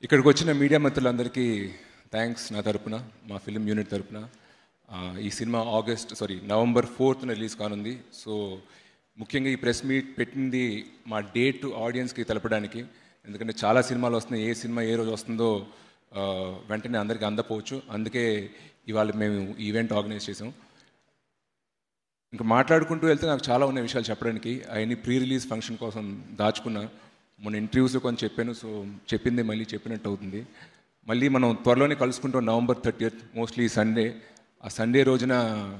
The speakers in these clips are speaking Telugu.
ఇక్కడికి వచ్చిన మీడియా మిత్రులందరికీ థ్యాంక్స్ నా తరపున మా ఫిలిం యూనిట్ తరపున ఆ, ఈ సినిమా ఆగస్ట్ సారీ నవంబర్ ఫోర్త్న రిలీజ్ కానుంది సో ముఖ్యంగా ఈ ప్రెస్ మీట్ పెట్టింది మా డేట్ ఆడియన్స్కి తెలపడానికి ఎందుకంటే చాలా సినిమాలు వస్తున్నాయి ఏ సినిమా ఏ రోజు వస్తుందో ఆ, వెంటనే అందరికీ అందపోవచ్చు అందుకే ఇవాళ మేము ఈవెంట్ ఆర్గనైజ్ చేసాం ఇంకా మాట్లాడుకుంటూ వెళ్తే నాకు చాలా ఉన్నాయి విషయాలు చెప్పడానికి అవన్నీ ప్రీ రిలీజ్ ఫంక్షన్ కోసం దాచుకున్నా మొన్న ఇంటర్వ్యూస్లో కొంచెం చెప్పాను సో చెప్పింది మళ్ళీ చెప్పినట్టు అవుతుంది మళ్ళీ మనం త్వరలోనే కలుసుకుంటాం నవంబర్ థర్టీయత్ మోస్ట్లీ సండే ఆ సండే రోజున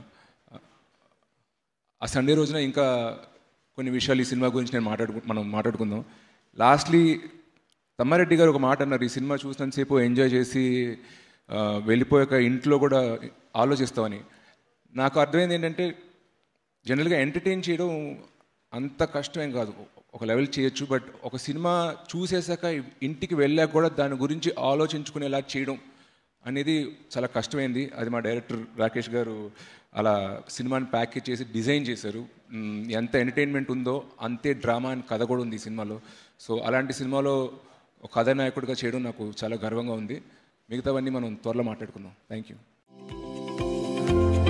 ఆ సండే రోజున ఇంకా కొన్ని విషయాలు ఈ సినిమా గురించి నేను మాట్లాడుకు మనం మాట్లాడుకుందాం లాస్ట్లీ తమ్మారెడ్డి గారు ఒక మాట అన్నారు ఈ సినిమా చూసినంతసేపు ఎంజాయ్ చేసి ఆ, వెళ్ళిపోయాక ఇంట్లో కూడా ఆలోచిస్తామని నాకు అర్థమైంది ఏంటంటే జనరల్గా ఎంటర్టైన్ చేయడం అంత కష్టమేం కాదు ఒక లెవెల్ చేయొచ్చు బట్ ఒక సినిమా చూసేసాక ఇంటికి వెళ్ళాక కూడా దాని గురించి ఆలోచించుకునేలా చేయడం అనేది చాలా కష్టమైంది అది మా డైరెక్టర్ రాకేష్ గారు అలా సినిమాని ప్యాకేజ్ చేసి డిజైన్ చేశారు మ్, ఎంత ఎంటర్టైన్మెంట్ ఉందో అంతే డ్రామా అని కథ కూడా ఉంది ఈ సినిమాలో సో అలాంటి సినిమాలో ఒక కథానాయకుడిగా చేయడం నాకు చాలా గర్వంగా ఉంది మిగతావన్నీ మనం త్వరలో మాట్లాడుకుందాం థ్యాంక్ యూ